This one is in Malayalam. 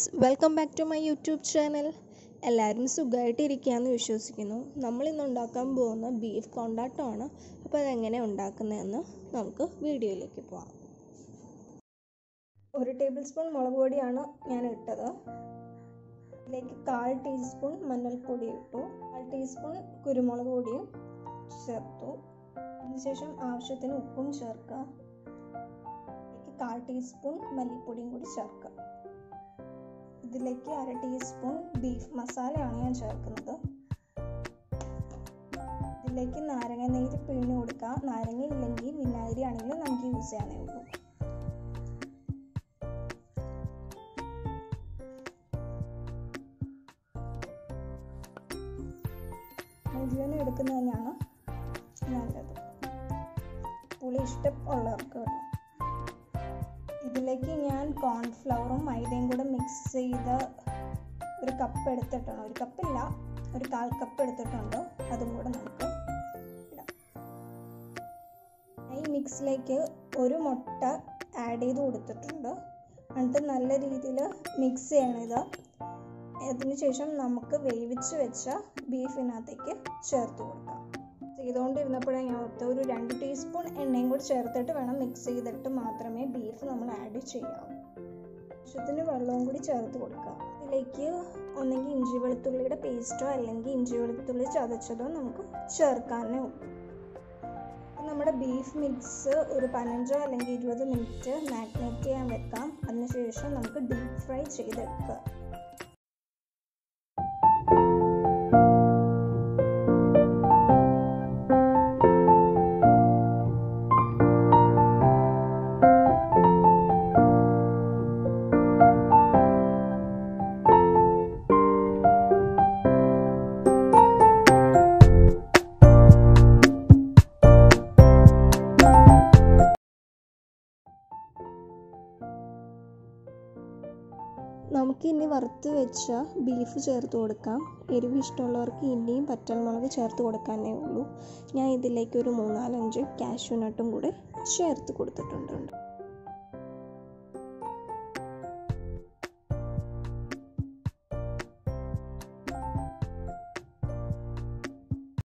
friends welcome back to my YouTube channel എല്ലാവരും സുഖമായിട്ടിരിക്കുകയെന്ന് വിശ്വസിക്കുന്നു നമ്മൾ ഇന്ന് ഉണ്ടാക്കാൻ പോകുന്ന ബീഫ് കൊണ്ടാട്ടമാണ് അപ്പോൾ അതെങ്ങനെ ഉണ്ടാക്കുന്നതെന്ന് നമുക്ക് വീഡിയോയിലേക്ക് പോകാം ഒരു ടേബിൾ സ്പൂൺ മുളക് പൊടിയാണ് ഞാൻ ഇട്ടത് ഇതിലേക്ക് കാൽ ടീസ്പൂൺ മഞ്ഞൾപ്പൊടി ഇട്ടു കാൽ ടീസ്പൂൺ കുരുമുളക് പൊടിയും ചേർത്തു അതിനുശേഷം ആവശ്യത്തിന് ഉപ്പും ചേർക്കുക ഇതിലേക്ക് കാൽ ടീസ്പൂൺ മല്ലിപ്പൊടിയും കൂടി ചേർക്കുക ഇതിലേക്ക് അര ടീസ്പൂൺ ബീഫ് മസാലയാണ് ഞാൻ ചേർക്കുന്നത് ഇതിലേക്ക് നാരങ്ങ നീര് പിഴിഞ്ഞ് കൊടുക്കുക നാരങ്ങ ഇല്ലെങ്കിൽ വിനാഗിരി ആണെങ്കിലും നമുക്ക് യൂസ് ചെയ്യാനേ ഉള്ളൂ മുഴുവനും എടുക്കുന്നത് തന്നെയാണ് നല്ലത് പുളി ഇഷ്ടമുള്ളവർക്ക് കേട്ടോ ഇതിലേക്ക് ഞാൻ കോൺഫ്ലവറും മൈദയും കൂടെ മിക്സ് ചെയ്ത ഒരു കപ്പ് എടുത്തിട്ടുണ്ട് ഒരു കപ്പില്ല ഒരു കാൽ കപ്പ് എടുത്തിട്ടുണ്ട് അതും കൂടെ നമുക്ക് ഇടാം ഈ മിക്സിലേക്ക് ഒരു മുട്ട ആഡ് ചെയ്ത് കൊടുത്തിട്ടുണ്ട് എന്നിട്ട് നല്ല രീതിയിൽ മിക്സ് ചെയ്യണം ഇത് അതിനുശേഷം നമുക്ക് വേവിച്ച് വെച്ച ബീഫിനകത്തേക്ക് ചേർത്ത് കൊടുക്കാം ചെയ്തുകൊണ്ടിരുന്നപ്പോഴാണ് ഞാൻ ഓർത്ത് ഒരു രണ്ട് ടീസ്പൂൺ എണ്ണയും കൂടി ചേർത്തിട്ട് വേണം മിക്സ് ചെയ്തിട്ട് മാത്രമേ ബീഫ് നമ്മൾ ആഡ് ചെയ്യാവൂ ആവശ്യത്തിന് വെള്ളവും കൂടി ചേർത്ത് കൊടുക്കുക ഇതിലേക്ക് ഒന്നെങ്കിൽ ഇഞ്ചി വെളുത്തുള്ളിയുടെ പേസ്റ്റോ അല്ലെങ്കിൽ ഇഞ്ചി വെളുത്തുള്ളി ചതച്ചതോ നമുക്ക് ചേർക്കാനേ ഉള്ളൂ നമ്മുടെ ബീഫ് മിക്സ് ഒരു പതിനഞ്ചോ അല്ലെങ്കിൽ ഇരുപത് മിനിറ്റ് മാഗ്നേറ്റ് ചെയ്യാൻ വെക്കാം അതിനുശേഷം നമുക്ക് ഡീപ്പ് ഫ്രൈ ചെയ്തെടുക്കുക നമുക്ക് ഇനി വറുത്ത് വെച്ച ബീഫ് ചേർത്ത് കൊടുക്കാം എരിവ് ഇഷ്ടമുള്ളവർക്ക് ഇനിയും പച്ചമുളക് ചേർത്ത് കൊടുക്കാനേ ഉള്ളൂ ഞാൻ ഇതിലേക്ക് ഒരു മൂന്നാലഞ്ച് കാഷ്യൂ നട്ടും കൂടെ ചേർത്ത് കൊടുത്തിട്ടുണ്ട്